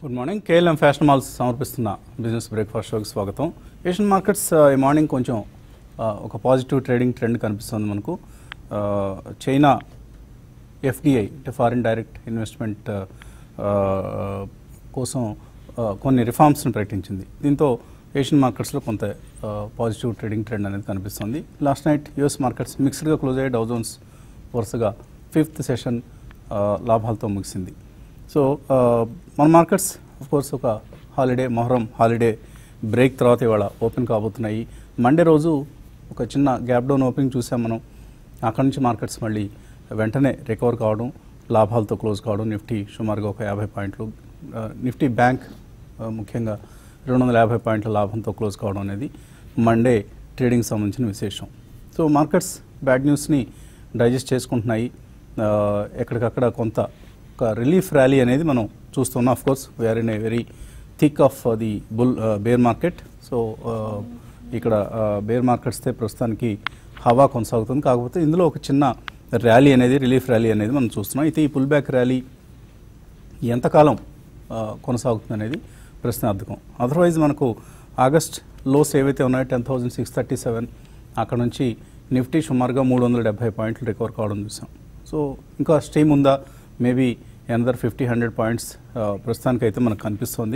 Good morning KLM fashion malls సమర్పిస్తున్న business breakfast షోకి స్వాగతం ఏషియన్ మార్కెట్స్ ఆ, ఈ మార్నింగ్ కొంచెం ఆ, ఒక పాజిటివ్ ట్రేడింగ్ ట్రెండ్ కనిపిస్తుంది మనకు ఆ, చైనా ఎఫ్డిఐ అంటే ఫారిన్ డైరెక్ట్ ఇన్వెస్ట్మెంట్ ఆ, ఆ, కోసం ఆ, కొన్ని రిఫార్మ్స్ని ప్రకటించింది దీంతో ఏషియన్ మార్కెట్స్లో కొంత ఆ, పాజిటివ్ ట్రేడింగ్ ట్రెండ్ అనేది కనిపిస్తుంది లాస్ట్ నైట్ యుఎస్ మార్కెట్స్ మిక్స్డ్గా క్లోజ్ అయ్యే డౌజోన్స్ వరుసగా ఫిఫ్త్ సెషన్ ఆ, లాభాలతో ముగిసింది సో ఆ, మన మార్కెట్స్ ఆఫ్ కోర్స్ ఒక హాలిడే మొహరం హాలిడే బ్రేక్ తర్వాత ఇవాళ ఓపెన్ కాబోతున్నాయి మండే రోజు ఒక చిన్న గ్యాప్ డౌన్ ఓపెనింగ్ చూసాం మనం అక్కడి నుంచి మార్కెట్స్ మళ్ళీ వెంటనే రికవర్ కావడం లాభాలతో క్లోజ్ కావడం నిఫ్టీ సుమారుగా ఒక యాభై పాయింట్లు ఆ, నిఫ్టీ బ్యాంక్ ఆ, ముఖ్యంగా రెండు వందల యాభై పాయింట్ల లాభంతో క్లోజ్ కావడం అనేది మండే ట్రేడింగ్ సంబంధించిన విశేషం సో మార్కెట్స్ బ్యాడ్ న్యూస్ని డైజెస్ట్ చేసుకుంటున్నాయి ఆ, ఎక్కడికక్కడ కొంత ఒక రిలీఫ్ ర్యాలీ అనేది మనం చూస్తున్నాం of course we are in a very thick of the bull bear market so ఇక్కడ బేర్ మార్కెట్స్తే ప్రస్తుతానికి హవా కొనసాగుతుంది కాకపోతే ఇందులో ఒక చిన్న ర్యాలీ అనేది రిలీఫ్ ర్యాలీ అనేది మనం చూస్తున్నాం అయితే ఈ పుల్ బ్యాక్ ర్యాలీ ఎంతకాలం ఆ, కొనసాగుతుంది అనేది ప్రశ్నార్థకం అదర్వైజ్ మనకు ఆగస్ట్ లోస్ ఏవైతే ఉన్నాయో ten thousand six thirty seven అక్కడ నుంచి నిఫ్టీ సుమారుగా మూడు వందల డెబ్బై పాయింట్లు రికవర్ కావడం చూసాం సో ఇంకా స్ట్రీమ్ ఉందా maybe another fifty hundred points ప్రస్తుతానికైతే మనకు కనిపిస్తుంది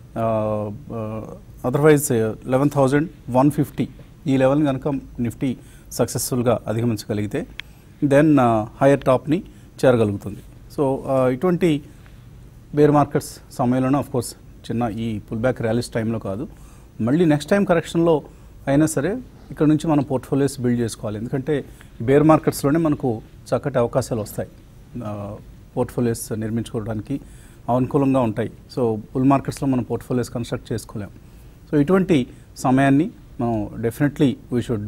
otherwise eleven thousand one fifty ఈ లెవెల్ని కనుక నిఫ్టీ సక్సెస్ఫుల్గా అధిగమించగలిగితే దెన్ హైయర్ టాప్ని చేరగలుగుతుంది సో ఇటువంటి బేర్ మార్కెట్స్ సమయంలోనే ఆఫ్ కోర్స్ చిన్న ఈ పుల్ బ్యాక్ ర్యాలీస్ టైంలో కాదు మళ్ళీ నెక్స్ట్ టైం కరెక్షన్లో అయినా సరే ఇక్కడ నుంచి మనం పోర్ట్ఫోలియోస్ బిల్డ్ చేసుకోవాలి ఎందుకంటే బేర్ మార్కెట్స్లోనే మనకు చక్కటి అవకాశాలు వస్తాయి పోర్ట్ఫోలియోస్ నిర్మించుకోవడానికి అనుకూలంగా ఉంటాయి సో బుల్ మార్కెట్స్లో మనం పోర్ట్ఫోలియోస్ కన్స్ట్రక్ట్ చేసుకోలేం సో ఇటువంటి సమయాన్ని మనం definitely we should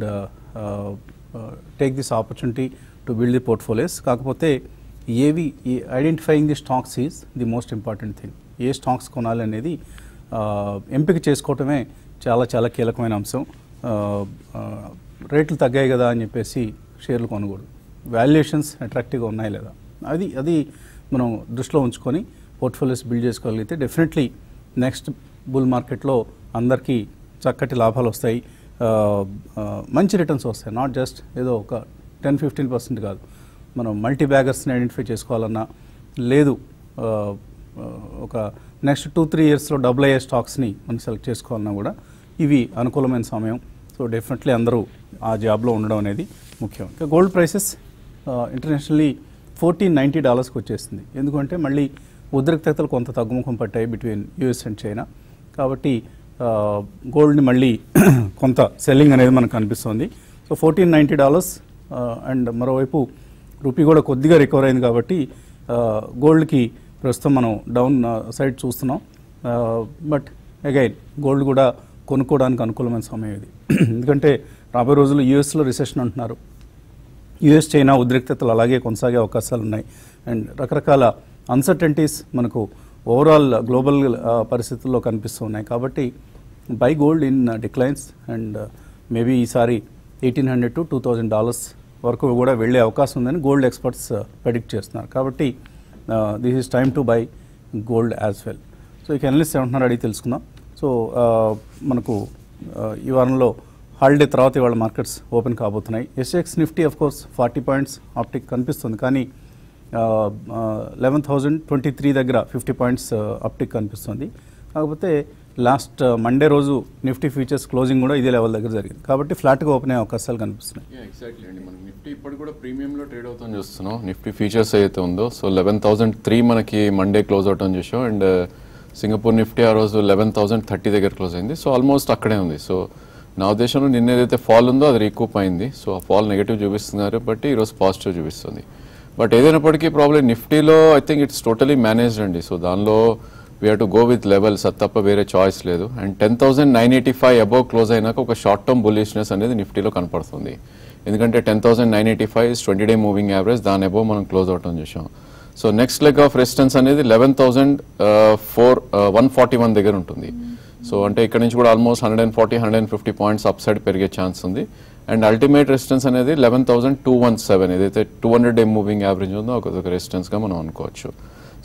take this opportunity to build the portfolios కాకపోతే ఏవి identifying the stocks is the most important thing ఏ స్టాక్స్ కొనాలి అనేది ఆ, ఎంపిక చేసుకోవటమే చాలా చాలా కీలకమైన అంశం ఆ, ఆ, రేట్లు తగ్గాయి కదా అని చెప్పేసి షేర్లు కొనకూడదు వాల్యుయేషన్స్ అట్రాక్టివ్గా ఉన్నాయి లేదా అది అది మనం దృష్టిలో ఉంచుకొని పోర్ట్ఫోలియోస్ బిల్డ్ చేసుకోగలిగితే డెఫినెట్లీ నెక్స్ట్ బుల్ మార్కెట్లో అందరికీ చక్కటి లాభాలు వస్తాయి ఆ, ఆ, మంచి రిటర్న్స్ వస్తాయి నాట్ జస్ట్ ఏదో ఒక టెన్ ఫిఫ్టీన్ పర్సెంట్ కాదు మనం మల్టీ బ్యాగర్స్ని ఐడెంటిఫై చేసుకోవాలన్నా లేదు ఆ, ఆ, ఒక నెక్స్ట్ టూ త్రీ ఇయర్స్లో డబుల్ అయ్యే స్టాక్స్ని మనం సెలెక్ట్ చేసుకోవాలన్నా కూడా ఇవి అనుకూలమైన సమయం సో డెఫినెట్లీ అందరూ ఆ జాబ్లో ఉండడం అనేది ముఖ్యం ఇంకా gold prices internationally fourteen ninety డాలర్స్కి వచ్చేసింది ఎందుకంటే మళ్ళీ ఉద్రిక్తతలు కొంత తగ్గుముఖం పట్టాయి బిట్వీన్ యూఎస్ అండ్ చైనా కాబట్టి ఆ, గోల్డ్ని మళ్ళీ కొంత సెల్లింగ్ అనేది మనకు కనిపిస్తుంది so fourteen ninety dollars and మరోవైపు రూపీ కూడా కొద్దిగా రికవర్ అయింది కాబట్టి ఆ, గోల్డ్కి ప్రస్తుతం మనం డౌన్ ఆ, సైడ్ చూస్తున్నాం బట్ అగైన్ గోల్డ్ కూడా కొనుక్కోవడానికి అనుకూలమైన సమయం ఇది ఎందుకంటే రాబోయే రోజుల్లో యూఎస్లో రిసెషన్ అంటున్నారు యుఎస్ చైనా ఉద్రిక్తతలు అలాగే కొనసాగే అవకాశాలు ఉన్నాయి అండ్ రకరకాల అన్సర్టెంటీస్ మనకు ఓవరాల్ గ్లోబల్ పరిస్థితుల్లో కనిపిస్తూ ఉన్నాయి కాబట్టి buy gold in declines and maybe ఈసారి eighteen hundred to two thousand dollars వరకు కూడా వెళ్ళే అవకాశం ఉందని గోల్డ్ ఎక్స్పర్ట్స్ ప్రెడిక్ట్ చేస్తున్నారు కాబట్టి this is time to buy gold as well so ఇక ఎనలిస్ట్ ఏమంటున్నారు అడిగి తెలుసుకుందాం సో మనకు ఆ, ఈ వారంలో హాలిడే తర్వాత ఇవాళ మార్కెట్స్ ఓపెన్ కాబోతున్నాయి SX Nifty of course forty points uptick కనిపిస్తుంది కానీ లెవెన్ థౌజండ్ ట్వంటీ త్రీ దగ్గర ఫిఫ్టీ పాయింట్స్ అప్టిక్ కనిపిస్తుంది కాకపోతే లాస్ట్ మండే రోజు నిఫ్టీ ఫ్యూచర్స్ క్లోజింగ్ కూడా ఇదే లెవెల్ దగ్గర జరిగింది కాబట్టి ఫ్లాట్గా ఓపెన్ అయ్యే అవకాశాలు కనిపిస్తున్నాయి ఎగ్జాక్ట్లీ అండి మనం నిఫ్టీ ఇప్పుడు కూడా ప్రీమియంలో ట్రేడ్ అవుతాం చూస్తున్నాం నిఫ్టీ ఫీచర్స్ ఏదైతే ఉందో సో లెవెన్ థౌసండ్ త్రీ మనకి మండే క్లోజ్ అవుతాం చూసాం అండ్ సింగపూర్ నిఫ్టీ ఆ రోజు లెవెన్ థౌసండ్ థర్టీ దగ్గర క్లోజ్ అయింది సో ఆల్మోస్ట్ అక్కడే ఉంది సో నా ఉద్దేశంలో నిన్న ఏదైతే ఫాల్ ఉందో అది రీకూప్ అయింది సో ఆ ఫాల్ నెగిటివ్ చూపిస్తున్నారు బట్టి ఈరోజు పాజిటివ్ చూపిస్తుంది బట్ ఏదైనప్పటికీ ప్రాబ్లం నిఫ్టీలో I think it's totally managed అండి సో దానిలో we have to go with levels అది తప్ప వేరే చాయిస్ లేదు and ten thousand nine eighty five above close అయినాక ఒక షార్ట్ టర్మ్ బుల్లిష్నెస్ అనేది నిఫ్టీలో కనపడుతుంది ఎందుకంటే ten thousand nine eighty five twenty day moving average దాని అబౌవ్ మనం క్లోజ్ అవటం చూసాం so next leg of resistance అనేది eleven thousand four one forty one దగ్గర ఉంటుంది సో అంటే ఇక్కడ నుంచి కూడా almost hundred and forty hundred and fifty points upside పెరిగే ఛాన్స్ ఉంది అండ్ అల్టిమేట్ రెసిస్టెన్స్ అనేది eleven thousand two one seven ఏదైతే two hundred day moving average ఉందో ఒక రెసిస్టెన్స్గా మనం అనుకోవచ్చు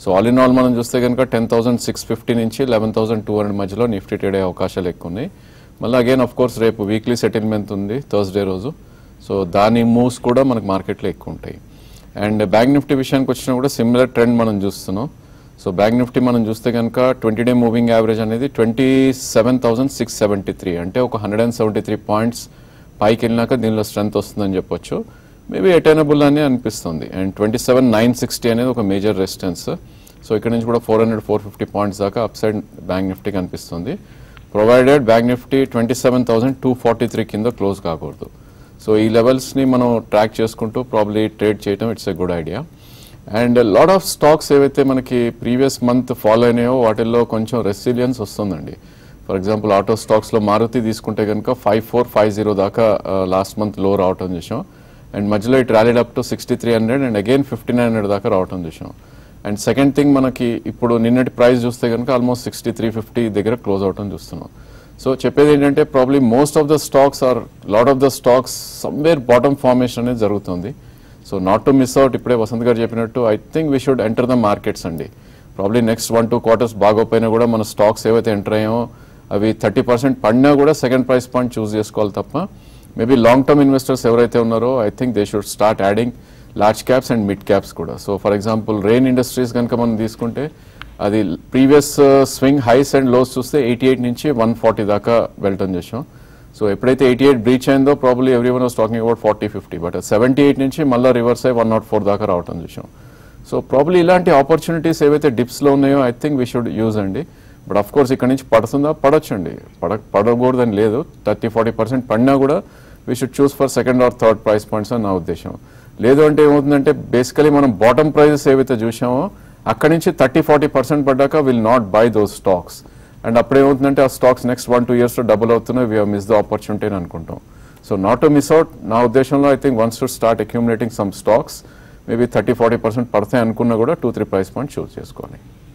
సో ఆల్ ఇన్ ఆల్ మనం చూస్తే కనుక టెన్ థౌసండ్ సిక్స్ ఫిఫ్టీ నుంచి లెవెన్ థౌసండ్ టూ హండ్రెడ్ మధ్యలో నిఫ్టీ ట్రేడ్ అయ్యే అవకాశాలు ఎక్కువ ఉన్నాయి మళ్ళీ అగైన్ ఆఫ్ కోర్స్ రేపు వీక్లీ సెటిల్మెంట్ ఉంది థర్స్డే రోజు సో దాని మూవ్స్ కూడా మనకు మార్కెట్లో ఎక్కువ ఉంటాయి అండ్ బ్యాంక్ నిఫ్టీ విషయానికి వచ్చినా కూడా సిమిలర్ ట్రెండ్ మనం చూస్తున్నాం సో బ్యాంక్ నిఫ్టీ మనం చూస్తే కనుక ట్వంటీ డే మూవింగ్ యావరేజ్ అనేది twenty seven thousand six seventy three అంటే ఒక hundred and seventy three points పైకి వెళ్ళినాక దీనిలో స్ట్రెంత్ వస్తుందని చెప్పొచ్చు మేబీ అటైనబుల్ అని అనిపిస్తుంది and twenty seven nine sixty అనేది ఒక మేజర్ రెసిస్టెన్స్ సో ఇక్కడ నుంచి కూడా four hundred four fifty points దాకా అప్ సైడ్ బ్యాంక్ నిఫ్టీ కనిపిస్తుంది provided bank Nifty twenty seven thousand two forty three కింద క్లోజ్ కాకూడదు సో ఈ లెవెల్స్ని మనం ట్రాక్ చేసుకుంటూ ప్రాబ్లీ ట్రేడ్ చేయడం it's a good idea and lot of stocks ఏవైతే మనకి ప్రీవియస్ మంత్ ఫాలో అయినాయో వాటిల్లో కొంచెం రెసిలియన్స్ వస్తుందండి ఫర్ ఎగ్జాంపుల్ ఆటో స్టాక్స్లో మారుతి తీసుకుంటే కనుక ఫైవ్ ఫోర్ ఫైవ్ జీరో దాకా లాస్ట్ మంత్ లో రావటం చూసాం అండ్ మధ్యలో it rallied up to sixty three hundred and again fifty nine hundred దాకా రావటం చూసాం అండ్ సెకండ్ థింగ్ మనకి ఇప్పుడు నిన్నటి ప్రైస్ చూస్తే కనుక ఆల్మోస్ట్ సిక్స్టీ త్రీ ఫిఫ్టీ దగ్గర క్లోజ్ అవటం చూస్తున్నాం సో చెప్పేది ఏంటంటే probably most of the stocks are lot of the stocks somewhere bottom formation అనేది జరుగుతుంది so not to miss out ఇప్పుడే వసంత్ గారు చెప్పినట్టు I think we should enter the markets అండి probably next one two quarters బాగోపోయినా కూడా మన స్టాక్స్ ఏవైతే enter అయ్యామో అవి థర్టీ పర్సెంట్ పడినా కూడా సెకండ్ ప్రైస్ పాయింట్ చూస్ చేసుకోవాలి తప్ప మేబీ లాంగ్ టర్మ్ ఇన్వెస్టర్స్ ఎవరైతే ఉన్నారో I think they should start adding large caps and mid caps కూడా so for example Rain Industries కనుక మనం తీసుకుంటే అది previous swing highs and lows చూస్తే ఎయిటీ ఎయిట్ నుంచి వన్ ఫార్టీ దాకా వెళ్ళటం చేసాం సో ఎప్పుడైతే ఎయిటీ ఎయిట్ బ్రీచ్ అయిందో probably everyone was talking about forty fifty but seventy eight నుంచి మళ్ళీ రివర్స్ అయ్యి వన్ నాట్ ఫోర్ దాకా రావటం చూసాం సో ప్రాబ్లీ ఇలాంటి ఆపర్చునిటీస్ ఏవైతే డిప్స్లో ఉన్నాయో I think we should use అండి బట్ అఫ్ కోర్స్ ఇక్కడ నుంచి పడుతుందా పడొచ్చండి పడ పడకూడదని లేదు థర్టీ ఫార్టీ పర్సెంట్ పడినా కూడా we should choose for second or third price points అని నా ఉద్దేశం లేదు అంటే ఏమవుతుందంటే బేసికలీ మనం బాటమ్ ప్రైజెస్ ఏవైతే చూసామో అక్కడి నుంచి థర్టీ ఫార్టీ పర్సెంట్ పడ్డాక will not buy those stocks and అప్పుడు ఏమవుతుందంటే ఆ స్టాక్స్ నెక్స్ట్ వన్ టూ ఇయర్స్లో డబుల్ అవుతున్నాయి వీ మిస్ ద ఆపర్చునిటీ అని అనుకుంటాం so not to miss out నా ఉద్దేశంలో I think once to start accumulating some stocks maybe thirty forty percent పడతాయి అనుకున్నా కూడా two three price point choose చేసుకోవాలి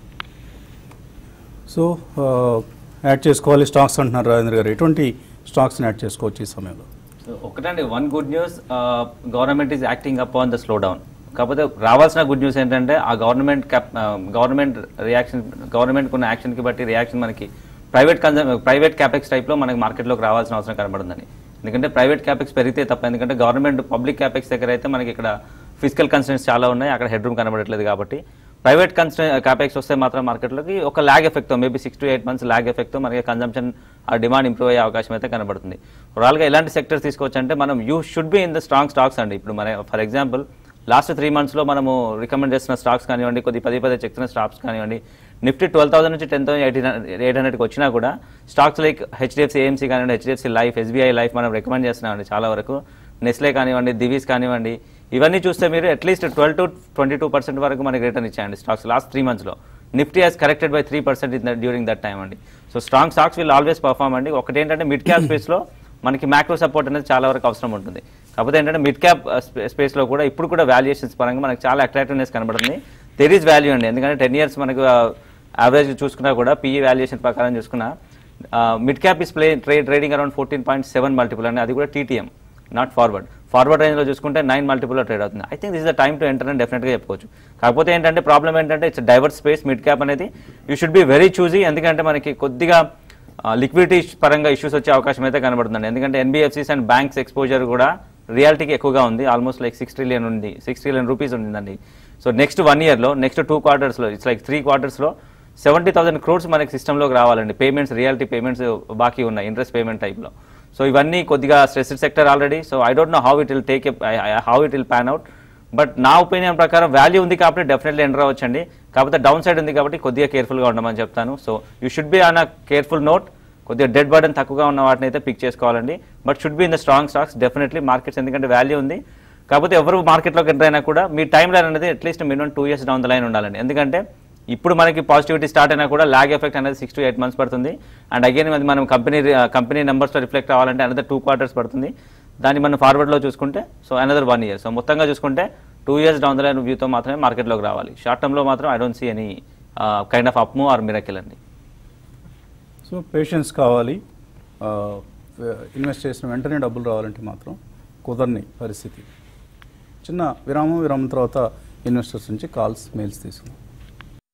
సో యాడ్ చేసుకోవాలి స్టాక్స్ అంటున్నారు రాజేంద్ర గారు ఎటువంటి స్టాక్స్ని యాడ్ చేసుకోవచ్చు ఈ సమయంలో సో ఒకటండి one good news government is acting up on the slowdown కాకపోతే రావాల్సిన గుడ్ న్యూస్ ఏంటంటే ఆ government cap government reaction government ఉన్న యాక్షన్కి బట్టి రియాక్షన్ మనకి ప్రైవేట్ కన్సమ్ ప్రైవేట్ క్యాపెక్స్ టైప్లో మనకి మార్కెట్లోకి రావాల్సిన అవసరం కనబడుతుందని ఎందుకంటే ప్రైవేట్ క్యాపెక్స్ పెరిగితే తప్ప ఎందుకంటే గవర్నమెంట్ పబ్లిక్ క్యాపెక్స్ దగ్గర అయితే మనకి ఇక్కడ ఫిజికల్ కన్స్టెంట్స్ చాలా ఉన్నాయి అక్కడ హెడ్ రూమ్ కనబడట్లేదు కాబట్టి ప్రైవేట్ కన్స్టెంట్ క్యాపెక్స్ వస్తే మాత్రం మార్కెట్లోకి ఒక ల్యాగ్ ఎఫెక్ట్తో maybe six to eight months lag ఎఫెక్ట్తో మనకి కన్జంప్షన్ ఆ డిమాండ్ ఇంప్రూవ్ అయ్యే అవకాశం అయితే కనబడుతుంది ఓవరాల్గా ఎలాంటి సెక్టర్స్ తీసుకోవచ్చు అంటే మనం you should be in the strong stocks అండి ఇప్పుడు మన ఫర్ ఎగ్జాంపుల్ లాస్ట్ త్రీ మంత్స్లో మనము రికమెండ్ చేస్తున్న స్టాక్స్ కానివ్వండి కొద్ది పది పది చెక్కిన స్టాక్స్ కానివ్వండి నిఫ్టీ ట్వెల్వ్ థౌసండ్ నుంచి టెన్ థౌసండ్ ఎయిటీన్ ఎయిట్ హండ్రెడ్కి వచ్చినా కూడా స్టాక్స్ లైక్ హెచ్డిఎఫ్సి ఏఎంసీ కానివ్వండి హెచ్డిఎఫ్సి లైఫ్ ఎస్బీఐ లైఫ్ మనం రికమెండ్ చేస్తున్నామండి చాలా వరకు నెస్లే కానివ్వండి దివీస్ కానివ్వండి ఇవన్నీ చూస్తే మీరు at least twelve to twenty two percent వరకు మనకి రిటర్న్ ఇచ్చాయండి స్టాక్స్ లాస్ట్ త్రీ మంత్స్లో Nifty has corrected by three percent in during that time అండి so strong stocks will always perform అండి ఒకటి ఏంటంటే మిడ్ క్యాప్ స్పేస్లో మనకి మ్యాక్రో సపోర్ట్ అనేది చాలా వరకు అవసరం ఉంటుంది కాకపోతే ఏంటంటే మిడ్ క్యాప్ స్పేస్లో కూడా ఇప్పుడు కూడా వాల్యుయేషన్స్ పరంగా మనకి చాలా అట్రాక్టివ్నెస్ కనబడుతుంది దెర్ ఈజ్ వాల్యూ అండి ఎందుకంటే టెన్ ఇయర్స్ మనకు యావరేజ్ చూసుకున్నా కూడా పీఈ వాల్యుయేషన్ ప్రకారం చూసుకున్నా మిడ్ క్యాప్ ఇస్ ప్లే ట్రే trading around fourteen point seven multiple అండి అది కూడా టీటీఎం నాట్ ఫార్వర్డ్ ఫార్వర్డ్ రేంజ్లో చూసుకుంటే నైన్ మల్టిపుల్లో ట్రేడ్ అవుతుంది I think this is the time to enter అని డెఫినెట్గా చెప్పుకోవచ్చు కాకపోతే ఏంటంటే ప్రాబ్లం ఏంటంటే it's diverse space mid cap అనేది you should be very choosy ఎందుకంటే మనకి కొద్దిగా లిక్విడిటీ పరంగా ఇష్యూస్ వచ్చే అవకాశం అయితే కనబడుతుంది ఎందుకంటే ఎన్బిఎఫ్సిస్ అండ్ బ్యాంక్స్ ఎక్స్పోజర్ కూడా రియాలిటీకి ఎక్కువగా ఉంది ఆల్మోస్ట్ లైక్ సిక్స్ ట్రిలియన్ ఉంది సిక్స్ ట్రిలియన్ రూపీస్ ఉందండి సో నెక్స్ట్ వన్ ఇయర్లో నెక్స్ట్ టూ క్వార్టర్స్లో ఇట్స్ లైక్ త్రీ క్వార్టర్స్లో సెవెంటీ థౌసండ్ క్రోడ్స్ మనకి సిస్టంలోకి రావాలండి పేమెంట్స్ రియాలిటీ పేమెంట్స్ బాకీ ఉన్నాయి ఇంట్రెస్ట్ పేమెంట్ టైప్లో సో ఇవన్నీ కొద్దిగా stressed sector already so I don't know how it will take how it will pan out but నా ఒపీనియన్ ప్రకారం వాల్యూ ఉంది కాబట్టి డెఫినెట్లీ ఎంటర్ అవ్వచ్చండి కాకపోతే డౌన్ సైడ్ ఉంది కాబట్టి కొద్దిగా కేర్ఫుల్గా ఉండమని చెప్తాను so you should be on a careful note కొద్దిగా డెడ్ బర్డన్ తక్కువగా ఉన్న వాటిని అయితే పిక్ చేసుకోవాలండి but should be in the strong stocks definitely markets ఎందుకంటే వాల్యూ ఉంది కాకపోతే ఎవరు మార్కెట్లోకి ఎంటర్ అయినా కూడా మీ టైం లైన్ అనేది at least minimum two years down the line ఉండాలండి ఎందుకంటే ఇప్పుడు మనకి పాజిటివిటీ స్టార్ట్ అయినా కూడా లాగ్ ఎఫెక్ట్ అనేది సిక్స్ టు ఎయిట్ మంత్స్ పడుతుంది అండ్ అగైన్ అది మనం కంపెనీ కంపెనీ నెంబర్స్లో రిఫ్లెక్ట్ అవ్వాలంటే అనదర్ టూ క్వార్టర్స్ పడుతుంది దాన్ని మనం ఫార్వర్డ్లో చూసుకుంటే so another one year so మొత్తంగా చూసుకుంటే two years down the line వ్యూతో మాత్రమే మార్కెట్లోకి రావాలి షార్ట్ టర్మ్లో మాత్రం I don't see any kind of upmove or miracle అండి సో పేషెన్స్ కావాలి ఇన్వెస్ట్ చేసిన వెంటనే డబ్బులు రావాలంటే మాత్రం కుదరని పరిస్థితి చిన్న విరామం విరామం తర్వాత ఇన్వెస్టర్స్ నుంచి కాల్స్ మెయిల్స్ తీసుకుందాం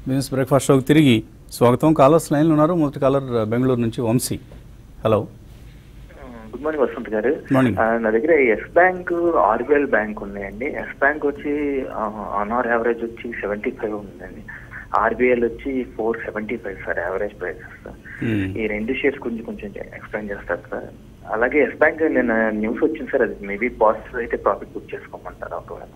బిజినెస్ బ్రేక్ఫాస్ట్ షోకి తిరిగి స్వాగతం కాలర్స్ లైన్లో ఉన్నారు మొదటి కాలర్ బెంగళూరు నుంచి Vamshi hello good morning Vasant garu Morning. ఆ, నా దగ్గర ఎస్ బ్యాంక్ ఆర్బిఎల్ బ్యాంక్ ఉన్నాయండి ఎస్ బ్యాంక్ వచ్చి ఆన్ అవర్ యావరేజ్ వచ్చి సెవెంటీ ఫైవ్ ఉందండి ఆర్బిఎల్ వచ్చి four seventy five sir average prices Hmm. ఈ రెండు షేర్స్ కొంచెం కొంచెం ఎక్స్ప్లెయిన్ చేస్తారు సార్ అలాగే ఎస్ బ్యాంక్ నేను న్యూస్ వచ్చింది సార్ అది మేబీ పాజిటివ్ అయితే ప్రాఫిట్ బుక్ చేసుకోమంటారు ఒకవేళ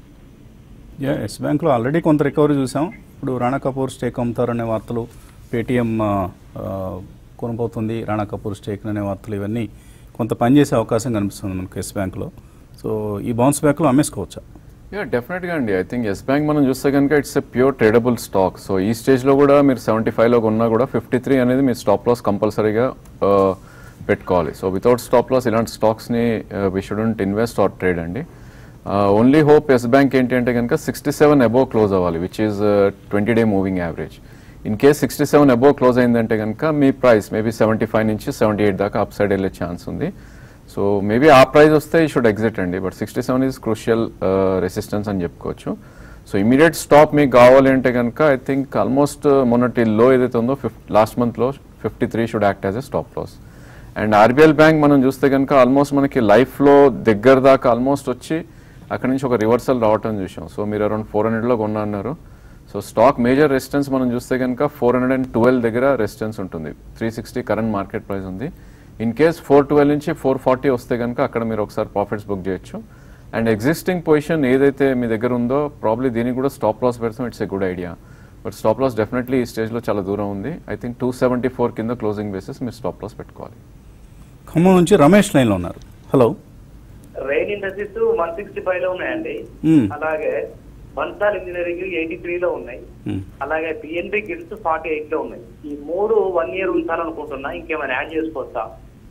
యా ఎస్ బ్యాంక్లో ఆల్రెడీ కొంత రికవరీ చూసాం ఇప్పుడు రాణా కపూర్ స్టేక్ అమ్ముతారనే వార్తలు పేటీఎం ఆ, ఆ, కొనబోతుంది రాణా కపూర్ స్టేక్ అనే వార్తలు ఇవన్నీ కొంత పనిచేసే అవకాశం కనిపిస్తుంది మనకు ఎస్ బ్యాంక్లో సో ఈ బౌన్స్ బ్యాక్లో అమ్మేసుకోవచ్చా యా డెఫినెట్గా అండి ఐ థింక్ ఎస్ బ్యాంక్ మనం చూస్తే కనుక it's a pure tradable stock so ఈ స్టేజ్లో కూడా మీరు సెవెంటీ ఫైవ్లో ఉన్నా కూడా ఫిఫ్టీ త్రీ అనేది మీ స్టాప్ లాస్ కంపల్సరీగా పెట్టుకోవాలి సో వితౌట్ స్టాప్ లాస్ ఇలాంటి స్టాక్స్ని we shouldn't invest or trade అండి ఓన్లీ హోప్ ఎస్ బ్యాంక్ ఏంటి అంటే కనుక సిక్స్టీ సెవెన్ అబోవ్ క్లోజ్ అవ్వాలి which is twenty day moving average in case sixty seven above close అయిందంటే కనుక మీ ప్రైస్ మేబీ సెవెంటీ ఫైవ్ నుంచి సెవెంటీ ఎయిట్ దాకా అప్ సైడ్ వెళ్ళే ఛాన్స్ ఉంది సో మేబీ ఆ ప్రైస్ వస్తే ఈ షుడ్ ఎగ్జిట్ అండి but sixty seven is crucial resistance అని చెప్పుకోవచ్చు సో ఇమీడియట్ స్టాప్ మీకు కావాలి అంటే కనుక ఐ థింక్ ఆల్మోస్ట్ మొన్నటి లో ఏదైతే ఉందో ఫిఫ్ లాస్ట్ మంత్లో fifty three should act as a stop loss and RBL bank మనం చూస్తే కనుక ఆల్మోస్ట్ మనకి లైఫ్లో దగ్గర దాకా ఆల్మోస్ట్ వచ్చి అక్కడ నుంచి ఒక రివర్సల్ రావటం చూసాం సో మీరు అరౌండ్ ఫోర్ హండ్రెడ్లో కొన్నా అన్నారు సో స్టాక్ మేజర్ రెసిస్టెన్స్ మనం చూస్తే కనుక ఫోర్ హండ్రెడ్ అండ్ ట్వెల్వ్ దగ్గర రెసిస్టెన్స్ ఉంటుంది three sixty current market price ఉంది ఇన్ కేస్ ఫోర్ ట్వెల్వ్ నుంచి ఫోర్ ఫార్టీ వస్తే కనుక అక్కడ మీరు ఒకసారి ప్రాఫిట్స్ బుక్ చేయొచ్చు అండ్ ఎగ్జిస్టింగ్ పొజిషన్ ఏదైతే మీ దగ్గర ఉందో ప్రాబ్లీ దీనికి కూడా స్టాప్ లాస్ పెడతాం it's a good idea but stop loss definitely ఈ స్టేజ్లో చాలా దూరం ఉంది I think two seventy four కింద క్లోజింగ్ బేసిస్ మీరు స్టాప్ లాస్ పెట్టుకోవాలి ఖమ్మం నుంచి రమేష్ లైన్లో ఉన్నారు hello Rain Industries one sixty five లో ఉన్నాయండి మ్మ్. అలాగే బన్సాల్ ఇంజనీరింగ్ ఎయిటీ త్రీ లో ఉన్నాయి మ్మ్. అలాగే పిఎన్బి గిల్స్ ఫార్టీ ఎయిట్ లో ఉన్నాయి ఈ మూడు వన్ ఇయర్ ఉంచాలనుకుంటున్నా ఇంకేమైనా యాడ్ చేసుకోవచ్చా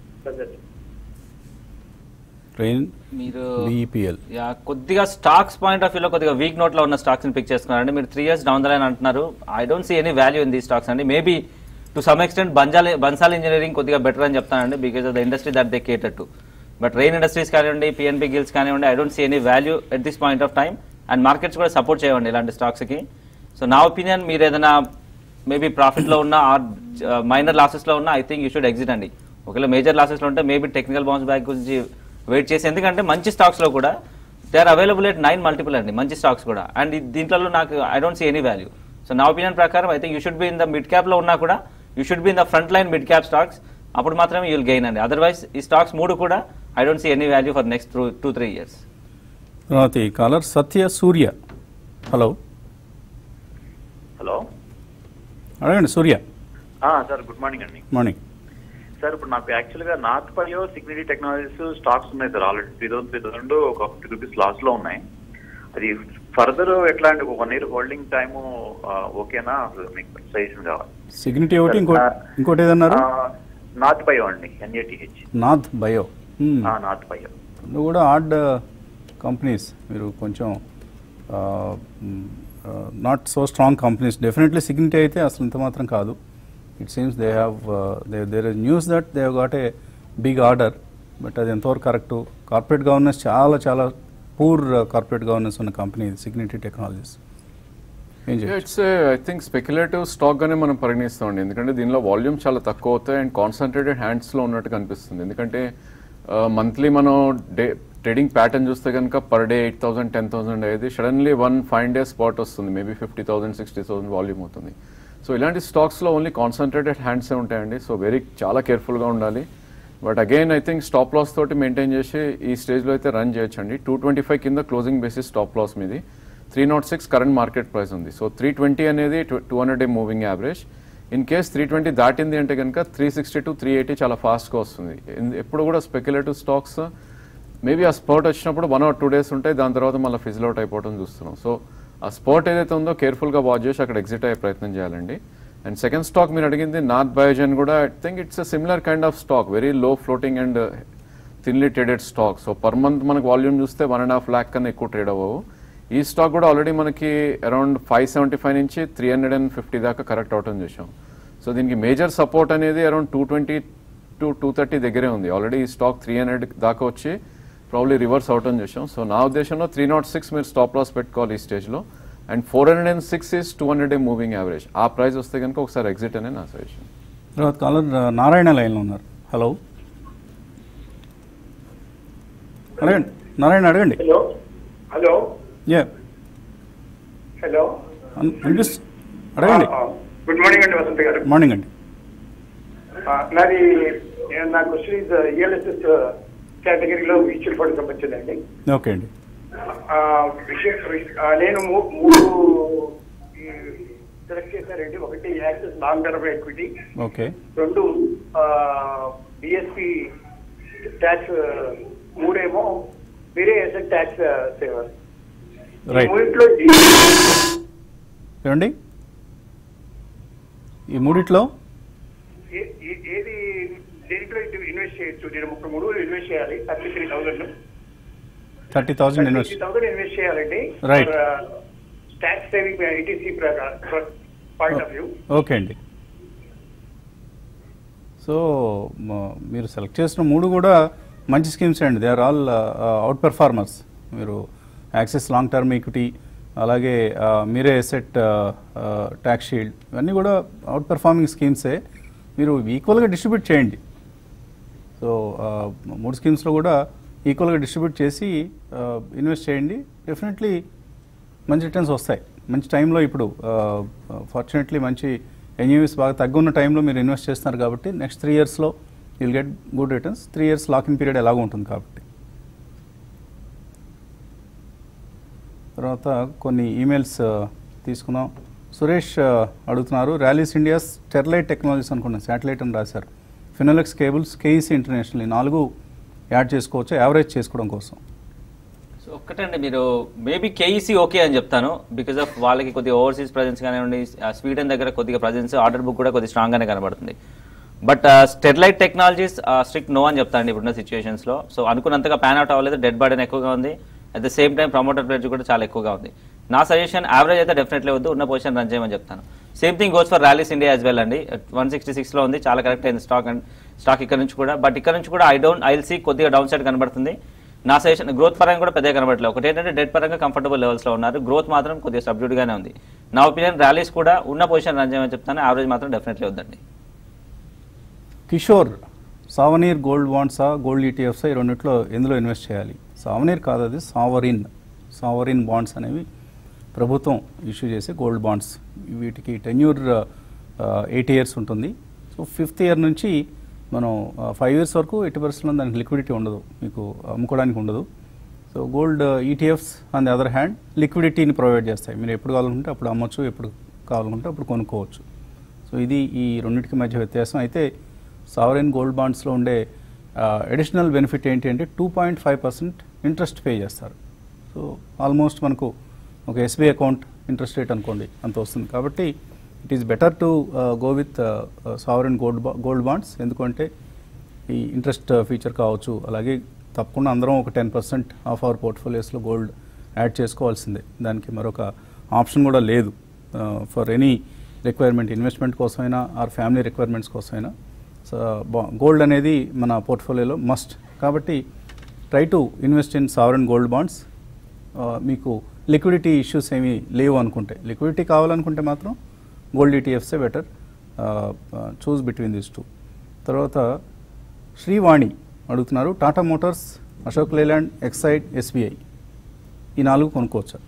ట్రైన్ మీరు బీఈపీఎల్ యా కొద్దిగా స్టాక్స్ పాయింట్ ఆఫ్ వ్యూలో కొద్దిగా వీక్ నోట్ లో ఉన్న స్టాక్స్ ని పిక్ చేసుకున్నారండి మీరు three years down the line అంటున్నారు I don't see any value in the stocks అండి మేబీ టు సమ్ ఎక్స్టెంట్ బంజాల్ బన్సాల్ ఇంజనీరింగ్ కొద్దిగా బెటర్ అని చెప్తానండి because of the industry that they cater to but Rain Industries కానివ్వండి పిఎన్బి గిల్స్ కానివ్వండి I don't see any value at this point of time and markets కూడా support చేయండి ఇలాంటి స్టాక్స్ కి సో నా ఒపీనియన్ మీరు ఏదైనా మేబీ ప్రాఫిట్ లో ఉన్నా ఆర్ మైనర్ లాసెస్ లో ఉన్నా I think you should exit అండి ఒకవేళ మేజర్ లాసెస్ లో ఉంటే మేబీ టెక్నికల్ బౌన్స్ బ్యాక్ గురించి వెయిట్ చేసి ఎందుకంటే మంచి స్టాక్స్ లో కూడా they are available at nine multiple అండి మంచి స్టాక్స్ కూడా అండ్ దీంట్లో నాకు I don't see any value so నా ఒపీనియన్ ప్రకారం I think you should be in the mid cap లో ఉన్నా కూడా you should be in the front line mid cap stocks అప్పుడు మాత్రమే యూల్ గెయిన్ అండి అదర్వైజ్ ఈ స్టాక్స్ మూడు కూడా I don't see any value for next two two three years తర్వాత ఈ caller Satya Surya hello hello అడగండి సూర్య సార్ గుడ్ మార్నింగ్ అండి మార్నింగ్ సార్ ఇప్పుడు నాకు యాక్చువల్ గా Nath bio Cigniti technologies stocks ఉన్నాయి sir already three thousand three thousand ఒక ఫిఫ్టీ రూపీస్ లాస్ లో ఉన్నాయి అది ఫర్దర్ ఎట్లా అండి వన్ ఇయర్ హోల్డింగ్ టైమ్ ఓకేనా అసలు మీకు సజెషన్ కావాలి సిగ్నిటీ ఒకటి ఇంకో ఇంకోటి ఏదన్నారు నార్త్ పయో అండి N A T H Nath bio hmm. Nath bio రెండు కూడా ఆడ్ కంపెనీస్ మీరు కొంచెం not so strong companies definitely Cigniti అయితే అసలు ఇంత మాత్రం కాదు it seems they have they there is news that they got a big order but అది ఎంతవరకు కరెక్ట్ కార్పొరేట్ గవర్నెన్స్ చాలా చాలా పూర్ కార్పొరేట్ గవర్నెన్స్ ఉన్న కంపెనీ ఇది సిగ్నిటీ టెక్నాలజీస్ ఏం చేయొచ్చు it's I think speculative stock గానే మనం పరిగణిస్తామండి ఎందుకంటే దీనిలో వాల్యూమ్ చాలా తక్కువ అవుతాయి అండ్ కాన్సన్ట్రేటెడ్ హ్యాండ్స్లో ఉన్నట్టు కనిపిస్తుంది ఎందుకంటే మంత్లీ మనం డే ట్రేడింగ్ ప్యాటర్న్ చూస్తే కనుక per day eight thousand ten thousand అయ్యేది suddenly one five days spot వస్తుంది maybe fifty thousand sixty thousand volume అవుతుంది సో ఇలాంటి స్టాక్స్లో ఓన్లీ కాన్సన్ట్రేటెడ్ హ్యాండ్సే ఉంటాయండి సో వెరీ చాలా కేర్ఫుల్గా ఉండాలి but again I think stop loss తోటి మెయింటైన్ చేసి ఈ స్టేజ్లో అయితే రన్ చేయొచ్చండి టూ ట్వంటీ ఫైవ్ కింద క్లోజింగ్ బేసిస్ స్టాప్ లాస్ మీది three not six current market price ఉంది సో త్రీ ట్వంటీ అనేది two hundred day moving average in case three twenty దాటింది అంటే కనుక three sixty to three eighty చాలా ఫాస్ట్గా వస్తుంది ఎన్- ఎప్పుడు కూడా స్పెక్యులేటివ్ స్టాక్స్ మేబీ ఆ స్పోర్ట్ వచ్చినప్పుడు వన్ ఆర్ టూ డేస్ ఉంటాయి దాని తర్వాత మళ్ళీ ఫిజిల్ అవుట్ అయిపోవడం చూస్తున్నాం సో ఆ స్పోర్ట్ ఏదైతే ఉందో కేర్ఫుల్గా వాచ్ చేసి అక్కడ ఎగ్జిట్ అయ్యే ప్రయత్నం చేయాలండి అండ్ సెకండ్ స్టాక్ మీరు అడిగింది నార్త్ బయోజన్ కూడా I think it's a similar kind of stock very low floating and thinly traded stock so per month మనకు వాల్యూమ్ చూస్తే వన్ అండ్ హాఫ్ ల్యాక్ కన్నా ఎక్కువ ట్రేడ్ అవ్వవు ఈ స్టాక్ కూడా ఆల్రెడీ మనకి అరౌండ్ ఫైవ్ సెవెంటీ ఫైవ్ నుంచి త్రీ హండ్రెడ్ అండ్ ఫిఫ్టీ దాకా కరెక్ట్ అవటం చూసాం సో దీనికి మేజర్ సపోర్ట్ అనేది around two twenty to two thirty దగ్గరే ఉంది ఆల్రెడీ ఈ స్టాక్ త్రీ హండ్రెడ్ దాకా వచ్చి ప్రాబ్లీ రివర్స్ అవటం చూసాం సో నా ఉద్దేశంలో త్రీ నాట్ సిక్స్ మీరు స్టాప్ లాస్ పెట్టుకోవాలి ఈ స్టేజ్లో and four hundred and six is two hundred day moving average ఆ ప్రైస్ వస్తే కనుక ఒకసారి ఎగ్జిట్ అనే నా సజెషన్ తర్వాత కాలర్ ఆ, నారాయణ లైన్లో ఉన్నారు హలో అడగండి నారాయణ అడగండి హలో హలో యా హలో వినిపిస్ అడగండి గుడ్ మార్నింగ్ అండి వసంత గారు మార్నింగ్ అండి ఆ, నాది ఏ, నా క్వశ్చన్ ఇస్ ఈఎల్ఎస్ఎస్ కేటగిరీలో మ్యూచువల్ ఫండ్ సంబంధించిందండి ఓకే అండి ఆ, విషయం ఆ, నేను మూ- మూడు సెలెక్ట్ చేశానండి ఒకటి axis long term equity okay రెండు బిఎస్పి ట్యాక్స్ మూడేమో వేరే ఎసెట్ ట్యాక్స్ సేవర్ రైట్ మూడింట్లో ఏమండి ఈ మూడిట్లో ఏ- ఏ- ఏది దేంట్లో ఇన్వెస్ట్ చేయొచ్చు నేను ముప్పై మూడు ఇన్వెస్ట్ చేయాలి thirty three thousand thirty thousand invest thousand invest చేయాలండి Right. Tax saving I T C point of view okay అండి సో మ- మీరు సెలెక్ట్ చేసిన మూడు కూడా మంచి స్కీమ్స్ అండి they are all out performers మీరు యాక్సెస్ లాంగ్ టర్మ్ ఈక్విటీ అలాగే ఆ, మీరే ఎసెట్ ట్యాక్స్ షీల్డ్ ఇవన్నీ కూడా అవుట్ పెర్ఫార్మింగ్ స్కీమ్సే మీరు ఈక్వల్గా డిస్ట్రిబ్యూట్ చేయండి సో ఆ, మూడు స్కీమ్స్లో కూడా ఈక్వల్గా డిస్ట్రిబ్యూట్ చేసి ఇన్వెస్ట్ చేయండి డెఫినెట్లీ మంచి రిటర్న్స్ వస్తాయి మంచి టైంలో ఇప్పుడు ఫార్చునేట్లీ మంచి ఎన్యూఎస్ బాగా తగ్గున్న టైంలో మీరు ఇన్వెస్ట్ చేస్తున్నారు కాబట్టి నెక్స్ట్ త్రీ ఇయర్స్లో will get good returns three years locking period ఎలాగో ఉంటుంది కాబట్టి తర్వాత కొన్ని ఈమెయిల్స్ తీసుకున్నాం సురేష్ ఆ, అడుగుతున్నారు ర్యాలీస్ ఇండియా స్టెర్లైట్ టెక్నాలజీస్ అనుకున్నాను శాటిలైట్ అని రాశారు ఫినోలెక్స్ కేబుల్స్ కేఈసీ ఇంటర్నేషనల్ ఈ నాలుగు యాడ్ చేసుకోవచ్చు యావరేజ్ చేసుకోవడం కోసం సో ఒక్కటండి మీరు మేబీ కేఈసీ ఓకే అని చెప్తాను బికాస్ ఆఫ్ వాళ్ళకి కొద్దిగా ఓవర్సీస్ ప్రజెన్స్ కానివ్వండి ఆ స్వీడన్ దగ్గర కొద్దిగా ప్రజెన్స్ ఆర్డర్ బుక్ కూడా కొద్దిగా స్ట్రాంగ్గానే కనబడుతుంది but Sterlite technologies strict no అని చెప్తాను ఇప్పుడున్న సిచ్యువేషన్స్లో సో అనుకున్నంతగా ప్యాన్ అవుట్ అవ్వలేదు డెడ్ బర్డెన్ ఎక్కువగా ఉంది at the same time promoter pledge కూడా చాలా ఎక్కువగా ఉంది నా సజెషన్ యావరేజ్ అయితే డెఫినెట్లీ వద్దు ఉన్న పొజిషన్ రన్ చేయమని చెప్తాను same thing goes for Rallis India as well అండి వన్ సిక్స్టీ సిక్స్లో ఉంది చాలా కరెక్ట్ అయింది స్టాక్ అండ్ స్టాక్ ఇక్కడ నుంచి కూడా బట్ ఇక్కడ నుంచి కూడా ఐ డోంట్ ఐల్ సీ కొద్దిగా డౌన్ సైడ్ కనబడుతుంది నా సజెషన్ గ్రోత్ పరంగా కూడా పెద్దగా కనబడలేదు ఒకటి ఏంటంటే డెట్ పరంగా కంఫర్టబుల్ లెవెల్స్లో ఉన్నారు గ్రోత్ మాత్రం కొద్దిగా సబ్జ్యూడ్గానే ఉంది నా ఒపీనియన్ ర్యాలీస్ కూడా ఉన్న పొజిషన్ రన్ చేయమని చెప్తాను యావరేజ్ మాత్రం డెఫినెట్లీ వద్దండి కిషోర్ సావనీర్ గోల్డ్ బాండ్సా గోల్డ్ ఈటీఎఫ్స్ ఈ రెండిట్లో ఎందులో ఇన్వెస్ట్ చేయాలి సావనీర్ కాదు అది సావరిన్ సావరిన్ బాండ్స్ అనేవి ప్రభుత్వం ఇష్యూ చేసే గోల్డ్ బాండ్స్ వీటికి టెన్యూర్ ఎయిట్ ఇయర్స్ ఉంటుంది సో ఫిఫ్త్ ఇయర్ నుంచి మనం ఫైవ్ ఇయర్స్ వరకు ఎట్టి పరిస్థితుల్లో దానికి లిక్విడిటీ ఉండదు మీకు అమ్ముకోవడానికి ఉండదు so gold ETFs on the other hand లిక్విడిటీని ప్రొవైడ్ చేస్తాయి మీరు ఎప్పుడు కావాలనుకుంటే అప్పుడు అమ్మొచ్చు ఎప్పుడు కావాలనుకుంటే అప్పుడు కొనుక్కోవచ్చు సో ఇది ఈ రెండింటికి మధ్య వ్యత్యాసం అయితే సావరెన్ గోల్డ్ బాండ్స్లో ఉండే అడిషనల్ బెనిఫిట్ ఏంటి అంటే two point five percent interest pay చేస్తారు సో ఆల్మోస్ట్ మనకు ఒక ఎస్బీఐ అకౌంట్ ఇంట్రెస్ట్ రేట్ అనుకోండి అంత వస్తుంది కాబట్టి it is better to go with sovereign gold gold bonds ఎందుకంటే ఈ ఇంట్రెస్ట్ ఫీచర్ కావచ్చు అలాగే తప్పకుండా అందరం ఒక టెన్ పర్సెంట్ ఆఫ్ అవర్ పోర్ట్ఫోలియోస్లో గోల్డ్ యాడ్ చేసుకోవాల్సిందే దానికి మరొక ఆప్షన్ కూడా లేదు ఫర్ ఎనీ రిక్వైర్మెంట్ ఇన్వెస్ట్మెంట్ కోసమైనా ఆర్ ఫ్యామిలీ రిక్వైర్మెంట్స్ కోసమైనా సో గోల్డ్ అనేది మన పోర్ట్ఫోలియోలో మస్ట్ కాబట్టి try to invest in sovereign gold bonds మీకు లిక్విడిటీ ఇష్యూస్ ఏమీ లేవు అనుకుంటే లిక్విడిటీ కావాలనుకుంటే మాత్రం gold ఈటీఎఫ్సే better choose between these two తర్వాత శ్రీవాణి అడుగుతున్నారు Tata motors Ashok Leyland Exide SBI ఈ నాలుగు కొనుక్కోవచ్చా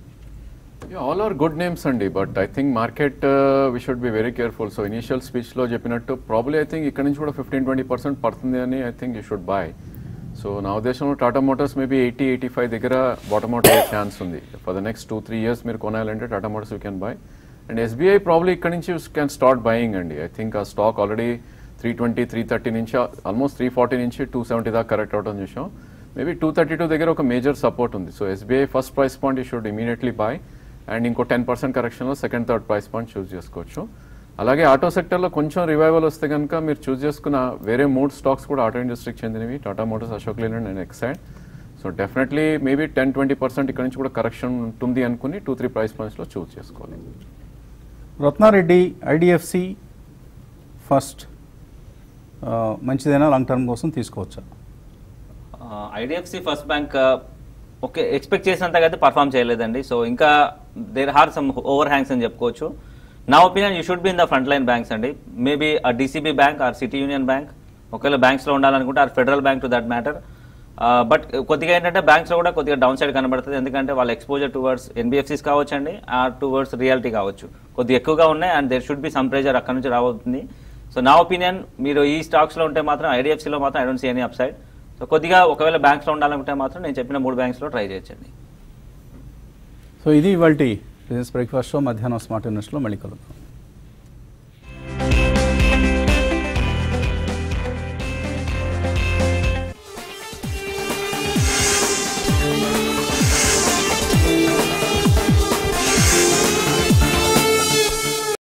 ఆల్ ఆర్ గుడ్ నేమ్స్ అండి but I think market we should be very careful so initial స్పీచ్లో చెప్పినట్టు ప్రాబ్లీ ఐ థింక్ ఇక్కడ నుంచి కూడా ఫిఫ్టీన్ ట్వంటీ పర్సెంట్ పడుతుంది అని I think you should buy so నా ఉద్దేశంలో Tata motors maybe eighty eighty five దగ్గర బాటమ్ అవుట్ అయ్యే ఛాన్స్ ఉంది for the next two three years మీరు కొనాలంటే Tata motors you can buy and SBI probably ఇక్కడ నుంచి క్యాన్ స్టార్ట్ బయింగ్ అండి ఐ థింక్ ఆ stock already three twenty three thirty నుంచి ఆల్మోస్ట్ త్రీ ఫార్టీ నుంచి టూ సెవెంటీ దాకా కరెక్ట్ అవడం చూసాం మేబీ టూ థర్టీ టూ దగ్గర ఒక మేజర్ సపోర్ట్ ఉంది so SBI first price point you should immediately buy and ఇంకో టెన్ పర్సెంట్ కరెక్షన్లో second third price point choose చేసుకోవచ్చు అలాగే ఆటో సెక్టర్లో కొంచెం రివైవల్ వస్తే కనుక మీరు చూస్ చేసుకున్న వేరే మూడు స్టాక్స్ కూడా ఆటో ఇండస్ట్రీకి చెందినవి Tata motors Ashok Layland and Exide so definitely maybe ten twenty percent ఇక్కడ నుంచి కూడా కరెక్షన్ ఉంటుంది అనుకుని టూ త్రీ ప్రైస్ పాయింట్స్లో చూస్ చేసుకోవాలి రత్నారెడ్డి ఐడిఎఫ్సి ఫస్ట్ మంచిదైనా లాంగ్ టర్మ్ కోసం తీసుకోవచ్చా IDFC first bank okay expect చేసినంతగా అయితే పర్ఫామ్ చేయలేదండి సో ఇంకా there hour some over hangs అని చెప్పుకోవచ్చు నా opinion you should be in the front line banks అండి మేబీ ఆ DCB bank or city union bank ఒకవేళ బ్యాంక్స్లో ఉండాలనుకుంటే or federal bank to that matter but కొద్దిగా ఏంటంటే బ్యాంక్స్లో కూడా కొద్దిగా డౌన్ సైడ్ కనబడుతుంది ఎందుకంటే వాళ్ళ ఎక్స్పోజర్ టువర్డ్స్ ఎన్బిఎఫ్సీస్ కావచ్చండి ఆర్ టువర్డ్స్ రియాలిటీ కావచ్చు కొద్దిగా ఎక్కువగా ఉన్నాయి and there should be some pressure అక్కడ నుంచి రాబోతుంది సో నా ఒపీనియన్ మీరు ఈ స్టాక్స్లో ఉంటే మాత్రం ఐడిఎఫ్సీలో మాత్రం I don't see any up side so కొద్దిగా ఒకవేళ బ్యాంక్స్లో ఉండాలనుకుంటే మాత్రం నేను చెప్పిన మూడు బ్యాంక్స్లో ట్రై చేయొచ్చండి సో ఇది ఇవాళ బిజినెస్ బ్రేక్ఫాస్ట్ షో మధ్యాహ్నం స్మార్ట్ ఇన్వెస్ట్లో మళ్ళీ కలుద్దాం